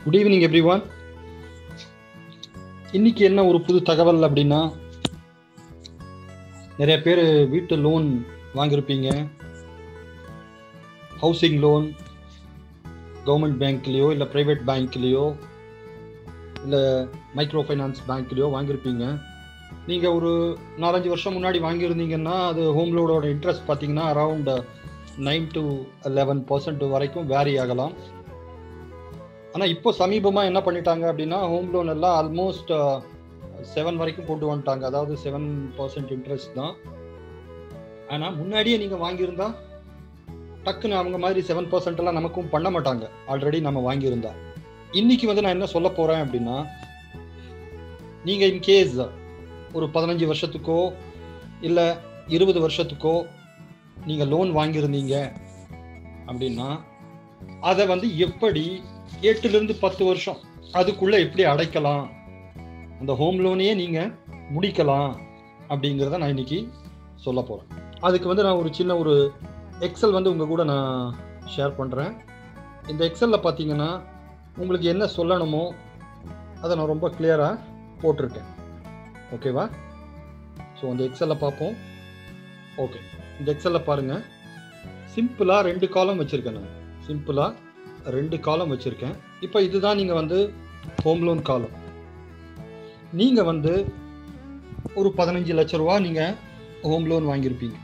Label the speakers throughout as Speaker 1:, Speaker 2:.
Speaker 1: good evening every one இன்னைக்கு என்ன ஒரு புது தகவல் அப்படின்னா நிறைய பேர் வீட்டு லோன் வாங்கியிருப்பீங்க ஹவுசிங் லோன் கவர்மெண்ட் பேங்க்லேயோ இல்லை ப்ரைவேட் பேங்க்லேயோ இல்லை மைக்ரோ ஃபைனான்ஸ் பேங்க்லேயோ வாங்கியிருப்பீங்க நீங்கள் ஒரு நாலஞ்சு வருஷம் முன்னாடி வாங்கியிருந்தீங்கன்னா அது ஹோம் லோனோட இன்ட்ரெஸ்ட் பார்த்தீங்கன்னா around nine to eleven percent வரைக்கும் வேரி ஆகலாம் ஆனால் இப்போ சமீபமாக என்ன பண்ணிட்டாங்க அப்படின்னா ஹோம் லோன் எல்லாம் ஆல்மோஸ்ட் செவன் வரைக்கும் கொண்டு வந்துட்டாங்க அதாவது செவன் பர்சன்ட் இன்ட்ரெஸ்ட் தான் ஆனால் முன்னாடியே நீங்கள் வாங்கியிருந்தா டக்குன்னு அவங்க மாதிரி செவன் பர்சன்ட் எல்லாம் நமக்கும் பண்ண மாட்டாங்க ஆல்ரெடி நம்ம வாங்கியிருந்தா இன்னைக்கு வந்து நான் என்ன சொல்ல போறேன் அப்படின்னா நீங்கள் இன்கேஸ் ஒரு பதினஞ்சு வருஷத்துக்கோ இல்லை இருபது வருஷத்துக்கோ நீங்கள் லோன் வாங்கியிருந்தீங்க அப்படின்னா அதை வந்து எப்படி எட்டுலேருந்து பத்து வருஷம் அதுக்குள்ளே எப்படி அடைக்கலாம் அந்த ஹோம் லோனையே நீங்கள் முடிக்கலாம் அப்படிங்கிறத நான் இன்னைக்கு சொல்ல போகிறேன் அதுக்கு வந்து நான் ஒரு சின்ன ஒரு எக்ஸல் வந்து உங்கள் கூட நான் ஷேர் பண்ணுறேன் இந்த எக்ஸலில் பார்த்தீங்கன்னா உங்களுக்கு என்ன சொல்லணுமோ அதை நான் ரொம்ப கிளியராக போட்டிருக்கேன் ஓகேவா ஸோ அந்த எக்ஸலில் பார்ப்போம் ஓகே இந்த எக்ஸலில் பாருங்கள் சிம்பிளாக ரெண்டு காலம் வச்சுருக்கேன் நான் சிம்பிளாக ரெண்டு காலம் வச்சுருக்கேன் இப்போ இதுதான் நீங்கள் வந்து ஹோம் லோன் காலம் நீங்கள் வந்து ஒரு பதினஞ்சு லட்ச ரூபா நீங்கள் ஹோம் லோன் வாங்கியிருப்பீங்க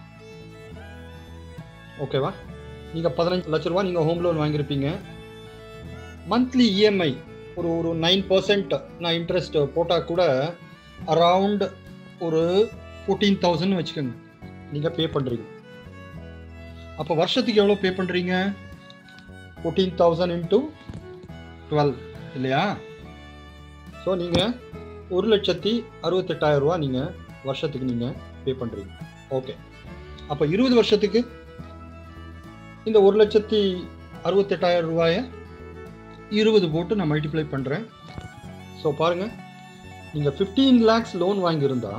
Speaker 1: ஓகேவா நீங்கள் பதினஞ்சு லட்ச ரூபா நீங்கள் ஹோம் லோன் வாங்கியிருப்பீங்க மந்த்லி இஎம்ஐ ஒரு ஒரு நைன் பர்சன்ட் நான் இன்ட்ரெஸ்ட் போட்டால் கூட அரவுண்ட் ஒரு ஃபோர்டீன் தௌசண்ட் வச்சுக்கோங்க நீங்கள் பே பண்ணுறீங்க அப்போ வருஷத்துக்கு எவ்வளோ பே பண்ணுறீங்க ஃபோர்டீன் தௌசண்ட் இன்ட்டு டுவெல் இல்லையா ஸோ நீங்கள் ஒரு லட்சத்தி அறுபத்தெட்டாயிரம் ரூபா நீங்கள் வருஷத்துக்கு நீங்கள் பே பண்ணுறீங்க ஓகே அப்போ இருபது வருஷத்துக்கு இந்த ஒரு லட்சத்தி அறுபத்தெட்டாயிரம் ரூபாயை இருபது போட்டு நான் மல்டிப்ளை பண்ணுறேன் ஸோ பாருங்கள் நீங்கள் ஃபிஃப்டீன் லேக்ஸ் லோன் வாங்கியிருந்தா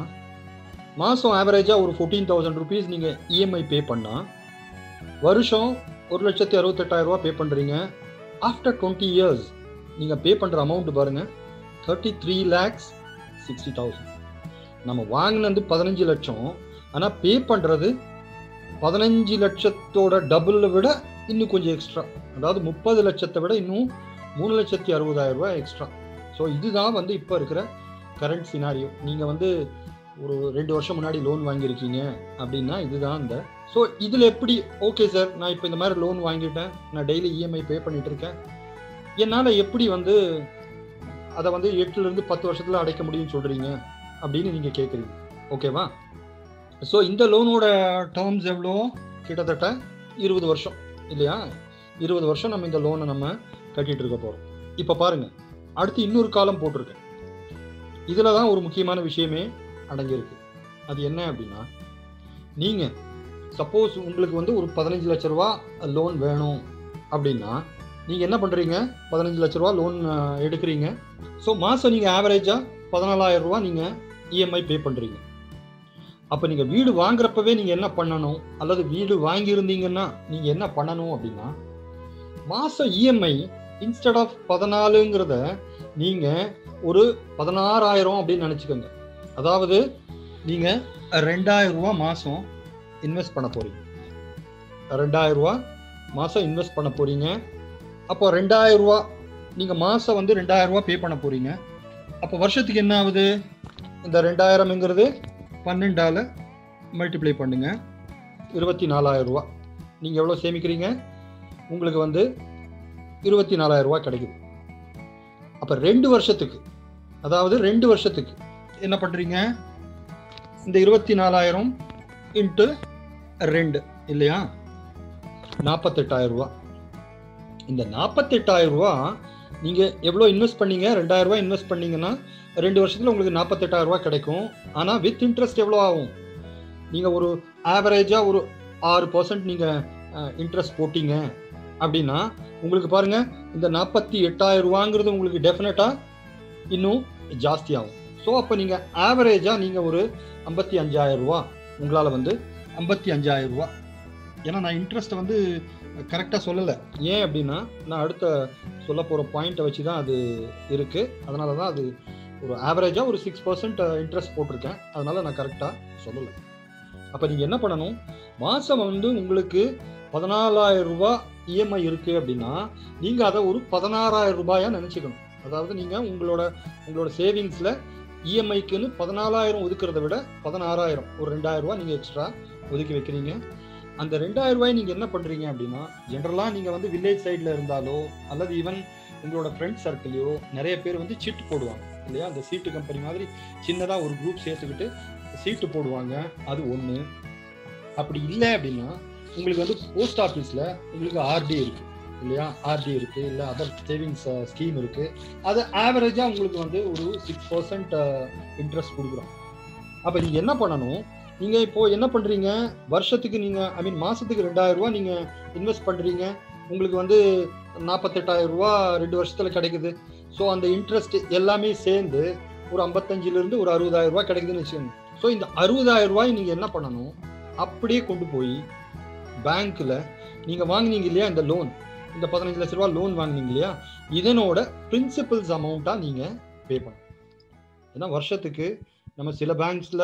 Speaker 1: மாதம் ஆவரேஜாக ஒரு ஃபோர்டீன் தௌசண்ட் ருபீஸ் நீங்கள் இஎம்ஐ பே பண்ணால் வருஷம் ஒரு லட்சத்தி அறுபத்தெட்டாயிரம் ரூபா பே பண்ணுறீங்க ஆஃப்டர் டுவெண்ட்டி இயர்ஸ் நீங்கள் பே பண்ணுற அமௌண்ட் பாருங்கள் thirty three lakhs sixty thousand நம்ம வாங்கினது பதினஞ்சு லட்சம் ஆனால் பே பண்ணுறது பதினஞ்சு லட்சத்தோட டபுளை விட இன்னும் கொஞ்சம் எக்ஸ்ட்ரா அதாவது முப்பது லட்சத்தை விட இன்னும் மூணு லட்சத்தி அறுபதாயிரம் ரூபாய் எக்ஸ்ட்ரா ஸோ இதுதான் வந்து இப்போ இருக்கிற கரண்ட் சினாரியோ நீங்கள் வந்து ஒரு ரெண்டு வருஷம் முன்னாடி லோன் வாங்கியிருக்கீங்க அப்படின்னா இதுதான் இந்த ஸோ இதில் எப்படி ஓகே சார் நான் இப்போ இந்த மாதிரி லோன் வாங்கிட்டேன் நான் டெய்லி இஎம்ஐ பே பண்ணிட்டு இருக்கேன் என்னால் எப்படி வந்து அதை வந்து எட்டுலேருந்து பத்து வருஷத்தில் அடைக்க முடியும்னு சொல்கிறீங்க அப்படின்னு நீங்கள் கேட்குறீங்க ஓகேவா ஸோ இந்த லோனோட டேர்ம்ஸ் எவ்வளோ கிட்டத்தட்ட இருபது வருஷம் இல்லையா இருபது வருஷம் நம்ம இந்த லோனை நம்ம கட்டிட்டு இருக்க போகிறோம் இப்போ பாருங்க அடுத்து இன்னொரு காலம் போட்டிருக்கேன் இதில் தான் ஒரு முக்கியமான விஷயமே அடங்கியிருக்கு அது என்ன அப்படின்னா நீங்கள் சப்போஸ் உங்களுக்கு வந்து ஒரு பதினஞ்சு லட்ச ரூபா லோன் வேணும் அப்படின்னா நீங்கள் என்ன பண்ணுறீங்க பதினஞ்சு லட்ச ரூபா லோன் எடுக்கிறீங்க ஸோ மாதம் நீங்கள் ஆவரேஜாக பதினாலாயிரம் ரூபா நீங்கள் இஎம்ஐ பே பண்ணுறீங்க அப்போ நீங்கள் வீடு வாங்குறப்பவே நீங்கள் என்ன பண்ணணும் அல்லது வீடு வாங்கியிருந்தீங்கன்னா நீங்கள் என்ன பண்ணணும் அப்படின்னா மாதம் இஎம்ஐ இன்ஸ்டெட் ஆஃப் பதினாலுங்கிறத நீங்கள் ஒரு பதினாறாயிரம் அப்படின்னு நினச்சிக்கோங்க அதாவது நீங்கள் ரெண்டாயிரம் ரூபா மாதம் இன்வெஸ்ட் பண்ண போகிறீங்க ரெண்டாயிரம் ரூபா மாதம் இன்வெஸ்ட் பண்ண போகிறீங்க அப்போ ரெண்டாயிரம் ரூபா நீங்கள் மாதம் வந்து ரெண்டாயிரம் ரூபா பே பண்ண போகிறீங்க அப்போ வருஷத்துக்கு என்ன ஆகுது இந்த ரெண்டாயிரம்ங்கிறது பன்னெண்டால் மல்டிப்ளை பண்ணுங்க இருபத்தி நாலாயிரம் ரூபா நீங்கள் எவ்வளோ சேமிக்கிறீங்க உங்களுக்கு வந்து இருபத்தி நாலாயிரம் ரூபா கிடைக்குது அப்போ ரெண்டு வருஷத்துக்கு அதாவது ரெண்டு வருஷத்துக்கு என்ன பண்ணுறீங்க இந்த இருபத்தி நாலாயிரம் இன்ட்டு ரெண்டு இல்லையா நாற்பத்தெட்டாயிரம் ரூபா இந்த நாற்பத்தெட்டாயிரம் ரூபா நீங்கள் எவ்வளோ இன்வெஸ்ட் பண்ணீங்க ரெண்டாயிரம் ரூபா இன்வெஸ்ட் பண்ணீங்கன்னா ரெண்டு வருஷத்தில் உங்களுக்கு நாற்பத்தெட்டாயிரம் ரூபா கிடைக்கும் ஆனால் வித் இன்ட்ரெஸ்ட் எவ்வளோ ஆகும் நீங்கள் ஒரு ஆவரேஜாக ஒரு ஆறு பர்சன்ட் நீங்கள் இன்ட்ரெஸ்ட் போட்டீங்க அப்படின்னா உங்களுக்கு பாருங்க இந்த நாற்பத்தி எட்டாயிரம் ரூபாங்கிறது உங்களுக்கு டெஃபினட்டாக இன்னும் ஜாஸ்தி ஆகும் ஸோ அப்போ நீங்கள் ஆவரேஜாக நீங்கள் ஒரு ஐம்பத்தி அஞ்சாயிரம் ரூபா உங்களால் வந்து ஐம்பத்தி அஞ்சாயிரம் ரூபா ஏன்னா நான் இன்ட்ரெஸ்ட்டை வந்து கரெக்டாக சொல்லலை ஏன் அப்படின்னா நான் அடுத்த சொல்ல போகிற பாயிண்ட்டை வச்சு தான் அது இருக்குது அதனால தான் அது ஒரு ஆவரேஜாக ஒரு சிக்ஸ் பர்சன்ட் இன்ட்ரெஸ்ட் போட்டிருக்கேன் அதனால நான் கரெக்டாக சொல்லலை அப்போ நீங்கள் என்ன பண்ணணும் மாதம் வந்து உங்களுக்கு பதினாலாயிரம் ரூபாய் இஎம்ஐ இருக்குது அப்படின்னா நீங்கள் அதை ஒரு பதினாறாயிரம் ரூபாயாக நினச்சிக்கணும் அதாவது நீங்கள் உங்களோட உங்களோட சேவிங்ஸில் இஎம்ஐக்குன்னு பதினாலாயிரம் ஒதுக்குறத விட பதினாறாயிரம் ஒரு ரெண்டாயிரம் ரூபாய் நீங்கள் எக்ஸ்ட்ரா ஒதுக்கி வைக்கிறீங்க அந்த ரெண்டாயிரம் ரூபாய் நீங்கள் என்ன பண்ணுறீங்க அப்படின்னா ஜென்ரலாக நீங்கள் வந்து வில்லேஜ் சைடில் இருந்தாலோ அல்லது ஈவன் உங்களோட ஃப்ரெண்ட் சர்க்கிளையோ நிறைய பேர் வந்து சீட்டு போடுவாங்க இல்லையா அந்த சீட்டு கம்பெனி மாதிரி சின்னதாக ஒரு குரூப் சேர்த்துக்கிட்டு சீட்டு போடுவாங்க அது ஒன்று அப்படி இல்லை அப்படின்னா உங்களுக்கு வந்து போஸ்ட் ஆஃபீஸில் உங்களுக்கு ஆர்டி இருக்குது இல்லையா ஆர்டி இருக்குது இல்லை அதர் சேவிங்ஸ் ஸ்கீம் இருக்குது அது ஆவரேஜாக உங்களுக்கு வந்து ஒரு சிக்ஸ் பர்சன்ட் இன்ட்ரெஸ்ட் கொடுக்குறோம் அப்போ நீங்கள் என்ன பண்ணணும் நீங்கள் இப்போ என்ன பண்ணுறீங்க வருஷத்துக்கு நீங்கள் ஐ மீன் மாதத்துக்கு ரெண்டாயிரம் ரூபா நீங்கள் இன்வெஸ்ட் பண்ணுறீங்க உங்களுக்கு வந்து நாற்பத்தெட்டாயிரம் ரூபா ரெண்டு வருஷத்தில் கிடைக்குது ஸோ அந்த இன்ட்ரெஸ்ட் எல்லாமே சேர்ந்து ஒரு ஐம்பத்தஞ்சிலிருந்து ஒரு அறுபதாயிரம் ரூபாய் கிடைக்குதுன்னு வச்சுக்கோங்க ஸோ இந்த அறுபதாயிரம் ரூபாய் நீங்கள் என்ன பண்ணணும் அப்படியே கொண்டு போய் பேங்க்கில் நீங்கள் வாங்கினீங்க இல்லையா இந்த லோன் இந்த பதினஞ்சு லட்ச ரூபா லோன் வாங்கினீங்க இல்லையா இதனோட பிரின்சிபல்ஸ் அமௌண்ட்டாக நீங்கள் பே பண்ணணும் ஏன்னா வருஷத்துக்கு நம்ம சில பேங்க்ஸில்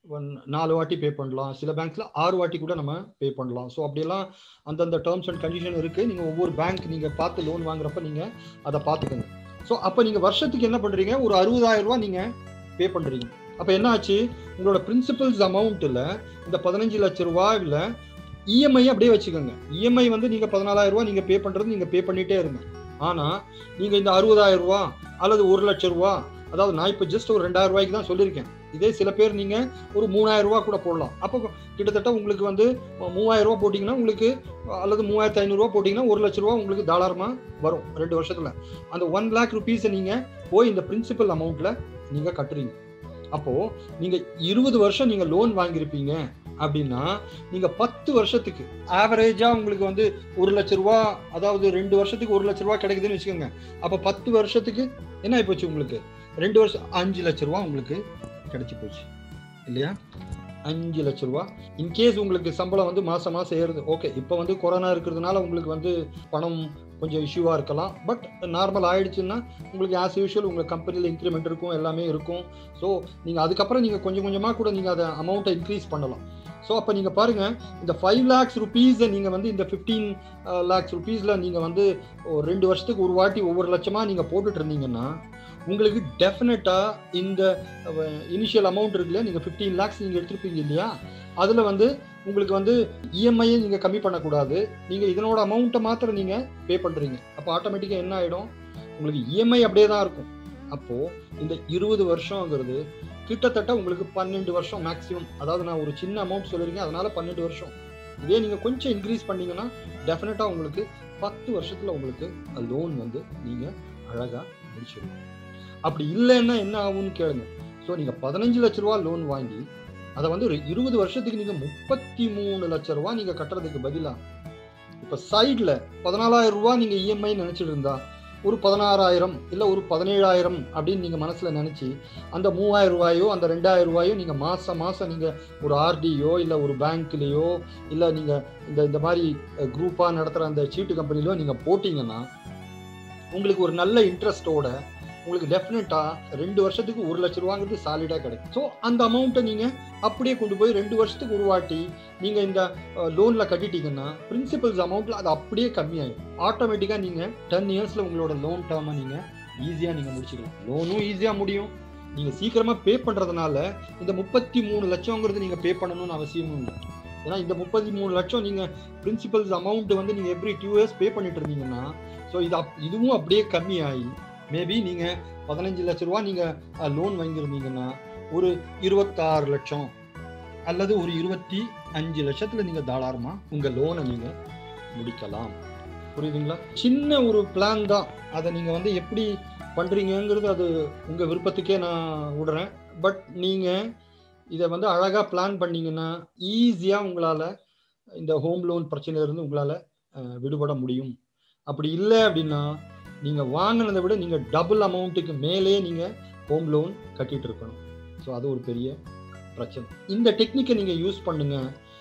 Speaker 1: நாலு வாட்டி பே பண்ணலாம் சில பேங்க்ஸில் ஆறு வாட்டி கூட நம்ம பே பண்ணலாம் ஸோ அப்படியெல்லாம் அந்தந்த டேர்ம்ஸ் அண்ட் கண்டிஷன் இருக்குது நீங்கள் ஒவ்வொரு பேங்க் நீங்கள் பார்த்து லோன் வாங்குறப்ப நீங்கள் அதை பார்த்துக்கோங்க ஸோ அப்போ நீங்கள் வருஷத்துக்கு என்ன பண்ணுறீங்க ஒரு அறுபதாயிரம் ரூபா நீங்கள் பே பண்ணுறீங்க அப்போ என்ன ஆச்சு உங்களோட பிரின்சிபல்ஸ் அமௌண்ட்டில் இந்த பதினஞ்சு லட்ச ரூபாயில் இஎம்ஐ அப்படியே வச்சுக்கோங்க இஎம்ஐ வந்து நீங்கள் பதினாலாயிரம் ரூபா நீங்கள் பே பண்ணுறது நீங்கள் பே பண்ணிகிட்டே இருங்க ஆனால் நீங்கள் இந்த அறுபதாயிரம் ரூபா அல்லது ஒரு லட்ச ரூபா அதாவது நான் இப்போ ஜஸ்ட் ஒரு ரெண்டாயிரம் ரூபாய்க்கு தான் சொல்லியிருக்கேன் இதே சில பேர் நீங்கள் ஒரு மூணாயிரம் ரூபா கூட போடலாம் அப்போ கிட்டத்தட்ட உங்களுக்கு வந்து மூவாயிரம் ரூபா போட்டிங்கன்னா உங்களுக்கு அல்லது மூவாயிரத்து ஐநூறுரூவா போட்டிங்கன்னா ஒரு லட்ச ரூபா உங்களுக்கு தாராளமாக வரும் ரெண்டு வருஷத்தில் அந்த ஒன் லேக் ருபீஸை நீங்கள் போய் இந்த பிரின்சிபல் அமௌண்ட்டில் நீங்கள் கட்டுறீங்க அப்போது நீங்கள் இருபது வருஷம் நீங்கள் லோன் வாங்கியிருப்பீங்க அப்படின்னா நீங்க பத்து வருஷத்துக்கு ஆவரேஜா உங்களுக்கு வந்து ஒரு லட்ச ரூபா அதாவது ரெண்டு வருஷத்துக்கு ஒரு லட்ச ரூபா கிடைக்குதுன்னு வச்சுக்கோங்க அப்ப பத்து வருஷத்துக்கு என்ன ஆகி போச்சு உங்களுக்கு ரெண்டு வருஷம் அஞ்சு லட்ச ரூபா உங்களுக்கு கிடைச்சி போச்சு இல்லையா அஞ்சு லட்ச ரூபா இன்கேஸ் உங்களுக்கு சம்பளம் வந்து மாசம் மாசம் ஏறுது ஓகே இப்போ வந்து கொரோனா இருக்கிறதுனால உங்களுக்கு வந்து பணம் கொஞ்சம் இஷ்யூவாக இருக்கலாம் பட் நார்மல் ஆயிடுச்சுன்னா உங்களுக்கு ஆஸ் யூஷுவல் உங்கள் கம்பெனியில் இன்க்ரிமெண்ட் இருக்கும் எல்லாமே இருக்கும் ஸோ நீங்கள் அதுக்கப்புறம் நீங்கள் கொஞ்சம் கொஞ்சமாக கூட நீங்கள் அதை அமௌண்ட்டை இன்க்ரீஸ் பண்ணலாம் ஸோ அப்போ நீங்கள் பாருங்கள் இந்த ஃபைவ் லேக்ஸ் ருபீஸை நீங்கள் வந்து இந்த ஃபிஃப்டீன் லேக்ஸ் ருபீஸில் நீங்கள் வந்து ஒரு ரெண்டு வருஷத்துக்கு ஒரு வாட்டி ஒவ்வொரு லட்சமாக நீங்கள் போட்டுட்டு இருந்தீங்கன்னா உங்களுக்கு டெஃபினட்டாக இந்த இனிஷியல் அமௌண்ட் இருக்குல்ல நீங்கள் ஃபிஃப்டீன் லேக்ஸ் நீங்கள் எடுத்துருப்பீங்க இல்லையா அதில் வந்து உங்களுக்கு வந்து இஎம்ஐயை நீங்கள் கம்மி பண்ணக்கூடாது நீங்கள் இதனோட அமௌண்ட்டை மாத்திரம் நீங்கள் பே பண்ணுறீங்க அப்போ ஆட்டோமேட்டிக்காக என்ன ஆகிடும் உங்களுக்கு இஎம்ஐ அப்படியே தான் இருக்கும் அப்போது இந்த இருபது வருஷங்கிறது கிட்டத்தட்ட உங்களுக்கு பன்னெண்டு வருஷம் மேக்ஸிமம் அதாவது நான் ஒரு சின்ன அமௌண்ட் சொல்லியிருக்கேன் அதனால பன்னெண்டு வருஷம் இதே நீங்கள் கொஞ்சம் இன்க்ரீஸ் பண்ணீங்கன்னா டெஃபினட்டாக உங்களுக்கு பத்து வருஷத்தில் உங்களுக்கு லோன் வந்து நீங்கள் அழகாக முடிச்சிடுங்க அப்படி இல்லைன்னா என்ன ஆகும்னு கேளுங்க ஸோ நீங்கள் பதினஞ்சு லட்ச ரூபா லோன் வாங்கி அதை வந்து ஒரு இருபது வருஷத்துக்கு நீங்கள் முப்பத்தி மூணு லட்ச ரூபா நீங்கள் கட்டுறதுக்கு பதிலாக இப்போ சைடில் பதினாலாயிரம் ரூபா நீங்கள் இஎம்ஐ நினச்சிட்டு இருந்தா ஒரு பதினாறாயிரம் இல்லை ஒரு பதினேழாயிரம் அப்படின்னு நீங்கள் மனசில் நினச்சி அந்த மூவாயிரம் ரூபாயோ அந்த ரெண்டாயிரம் ரூபாயோ நீங்கள் மாதம் மாதம் நீங்கள் ஒரு ஆர்டியோ இல்லை ஒரு பேங்க்லேயோ இல்லை நீங்கள் இந்த இந்த மாதிரி குரூப்பாக நடத்துகிற அந்த சீட்டு கம்பெனிலையோ நீங்கள் போட்டிங்கன்னா உங்களுக்கு ஒரு நல்ல இன்ட்ரெஸ்ட்டோட உங்களுக்கு டெஃபினட்டாக ரெண்டு வருஷத்துக்கு ஒரு லட்ச ரூபாங்கிறது சாலிடாக கிடைக்கும் ஸோ அந்த அமௌண்ட்டை நீங்கள் அப்படியே கொண்டு போய் ரெண்டு வருஷத்துக்கு ஒரு வாட்டி நீங்கள் இந்த லோனில் கட்டிட்டீங்கன்னா பிரின்சிபல்ஸ் அமௌண்ட்டில் அது அப்படியே கம்மியாகும் ஆட்டோமேட்டிக்காக நீங்கள் டென் இயர்ஸில் உங்களோட லோன் டேர்மை நீங்கள் ஈஸியாக நீங்கள் முடிச்சுக்கலாம் லோனும் ஈஸியாக முடியும் நீங்கள் சீக்கிரமாக பே பண்ணுறதுனால இந்த முப்பத்தி மூணு லட்சங்கிறது நீங்கள் பே பண்ணணும்னு அவசியமும் இல்லை ஏன்னா இந்த முப்பத்தி மூணு லட்சம் நீங்கள் பிரின்சிபல்ஸ் அமௌண்ட் வந்து நீங்கள் எவ்ரி டூ இயர்ஸ் பே பண்ணிட்டு இருந்தீங்கன்னா ஸோ இது அப் இதுவும் அப்படியே கம்மியாகி மேபி நீங்கள் பதினஞ்சு லட்ச ரூபா நீங்கள் லோன் வாங்கியிருந்தீங்கன்னா ஒரு இருபத்தாறு லட்சம் அல்லது ஒரு இருபத்தி அஞ்சு லட்சத்தில் நீங்கள் தாராளமாக உங்கள் லோனை நீங்கள் முடிக்கலாம் புரியுதுங்களா சின்ன ஒரு பிளான் தான் அதை நீங்கள் வந்து எப்படி பண்ணுறீங்கங்கிறது அது உங்கள் விருப்பத்துக்கே நான் விடுறேன் பட் நீங்கள் இதை வந்து அழகாக பிளான் பண்ணீங்கன்னா ஈஸியாக உங்களால் இந்த ஹோம் லோன் பிரச்சனையிலிருந்து உங்களால் விடுபட முடியும் அப்படி இல்லை அப்படின்னா நீங்கள் வாங்கினதை விட நீங்கள் டபுள் அமௌண்ட்டுக்கு மேலே நீங்கள் ஹோம் லோன் கட்டிட்டு இருக்கணும் ஸோ அது ஒரு பெரிய பிரச்சனை இந்த டெக்னிக்கை நீங்கள் யூஸ் பண்ணுங்க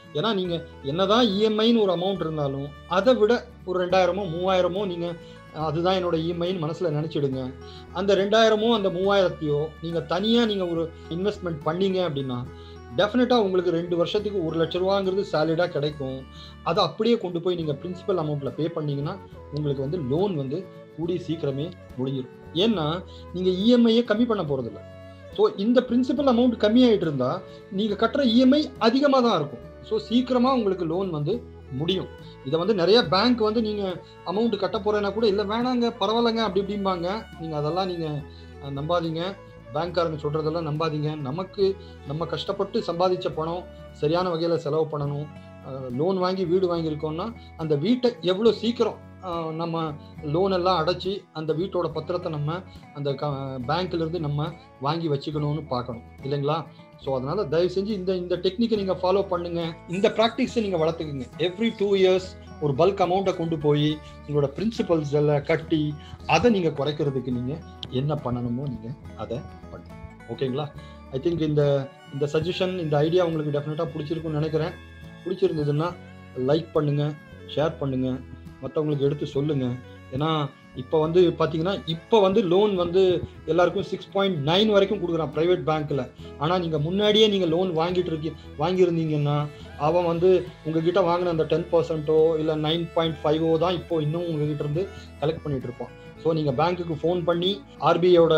Speaker 1: ஏன்னா நீங்கள் என்னதான் இஎம்ஐன்னு ஒரு அமௌண்ட் இருந்தாலும் அதை விட ஒரு ரெண்டாயிரமோ மூவாயிரமோ நீங்கள் அதுதான் என்னோட இஎம்ஐன்னு மனசில் நினச்சிடுங்க அந்த ரெண்டாயிரமோ அந்த மூவாயிரத்தையோ நீங்கள் தனியாக நீங்கள் ஒரு இன்வெஸ்ட்மெண்ட் பண்ணீங்க அப்படின்னா டெஃபினட்டாக உங்களுக்கு ரெண்டு வருஷத்துக்கு ஒரு லட்ச ரூபாங்கிறது சாலிடாக கிடைக்கும் அதை அப்படியே கொண்டு போய் நீங்கள் பிரின்சிபல் அமௌண்ட்டில் பே பண்ணீங்கன்னா உங்களுக்கு வந்து லோன் வந்து கூடிய சீக்கிரமே முடிஞ்சிடும் ஏன்னா நீங்கள் இஎம்ஐயை கம்மி பண்ண போகிறதில்ல ஸோ இந்த பிரின்சிபல் அமௌண்ட் கம்மியாயிட்டு இருந்தா நீங்கள் கட்டுற இஎம்ஐ அதிகமாக தான் இருக்கும் ஸோ சீக்கிரமாக உங்களுக்கு லோன் வந்து முடியும் இதை வந்து நிறைய பேங்க் வந்து நீங்கள் அமௌண்ட் கட்ட போறேன்னா கூட இல்லை வேணாங்க பரவாயில்லைங்க அப்படி இப்படிம்பாங்க நீங்கள் அதெல்லாம் நீங்கள் நம்பாதீங்க பேங்க்காரங்க சொல்றதெல்லாம் நம்பாதீங்க நமக்கு நம்ம கஷ்டப்பட்டு சம்பாதிச்ச பணம் சரியான வகையில் செலவு பண்ணணும் லோன் வாங்கி வீடு வாங்கியிருக்கோம்னா அந்த வீட்டை எவ்வளோ சீக்கிரம் அஹ், நம்ம லோன் எல்லாம் அடைச்சி அந்த வீட்டோட பத்திரத்தை நம்ம அந்த க பேங்க்ல இருந்து நம்ம வாங்கி வச்சுக்கணும்னு பார்க்கணும் இல்லைங்களா ஸோ அதனால தயவு செஞ்சு இந்த இந்த டெக்னிக்கை நீங்க ஃபாலோ பண்ணுங்க இந்த ப்ராக்டிஸை நீங்க வளர்த்துக்குங்க எவ்ரி டூ இயர்ஸ் ஒரு பல்க் அமௌண்ட்டை கொண்டு போய் உங்களோட பிரின்சிபல்ஸ் எல்லாம் கட்டி அதை நீங்க குறைக்கிறதுக்கு நீங்க என்ன பண்ணணுமோ நீங்க அதை பண்ணுங்க ஓகேங்களா ஐ திங்க் இந்த இந்த சஜஷன் இந்த ஐடியா உங்களுக்கு டெஃபினட்டாக பிடிச்சிருக்கும்னு நினைக்கிறேன் பிடிச்சிருந்ததுன்னா லைக் பண்ணுங்க ஷேர் பண்ணுங்க மற்றவங்களுக்கு எடுத்து சொல்லுங்க ஏன்னா இப்போ வந்து பார்த்தீங்கன்னா இப்போ வந்து லோன் வந்து எல்லாருக்கும் சிக்ஸ் பாயிண்ட் நைன் வரைக்கும் கொடுக்குறான் ப்ரைவேட் பேங்க்கில் ஆனால் நீங்கள் முன்னாடியே நீங்கள் லோன் வாங்கிட்டு இருக்கி வாங்கியிருந்தீங்கன்னா அவன் வந்து உங்ககிட்ட வாங்கின அந்த டென் பர்சன்ட்டோ இல்லை நைன் பாயிண்ட் ஃபைவோ தான் இப்போ இன்னும் உங்ககிட்ட இருந்து கலெக்ட் பண்ணிட்டு இருப்பான் ஸோ நீங்கள் பேங்க்குக்கு ஃபோன் பண்ணி ஆர்பிஐயோட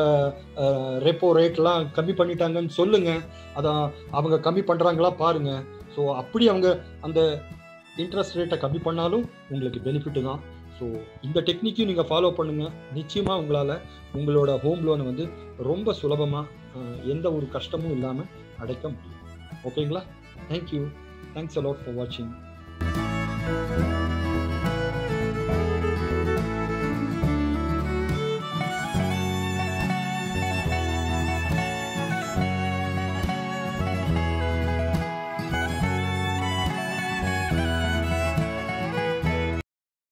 Speaker 1: ரெப்போ ரேட்லாம் கம்மி பண்ணிட்டாங்கன்னு சொல்லுங்க அதான் அவங்க கம்மி பண்ணுறாங்களா பாருங்க ஸோ அப்படி அவங்க அந்த இன்ட்ரெஸ்ட் ரேட்டை கம்மி பண்ணாலும் உங்களுக்கு பெனிஃபிட்டு தான் ஸோ இந்த டெக்னிக்கையும் நீங்கள் ஃபாலோ பண்ணுங்கள் நிச்சயமாக உங்களால் உங்களோட ஹோம் லோனை வந்து ரொம்ப சுலபமாக எந்த ஒரு கஷ்டமும் இல்லாமல் அடைக்க முடியும் ஓகேங்களா தேங்க்யூ தேங்க்ஸ் அலாட் ஃபார் வாட்சிங்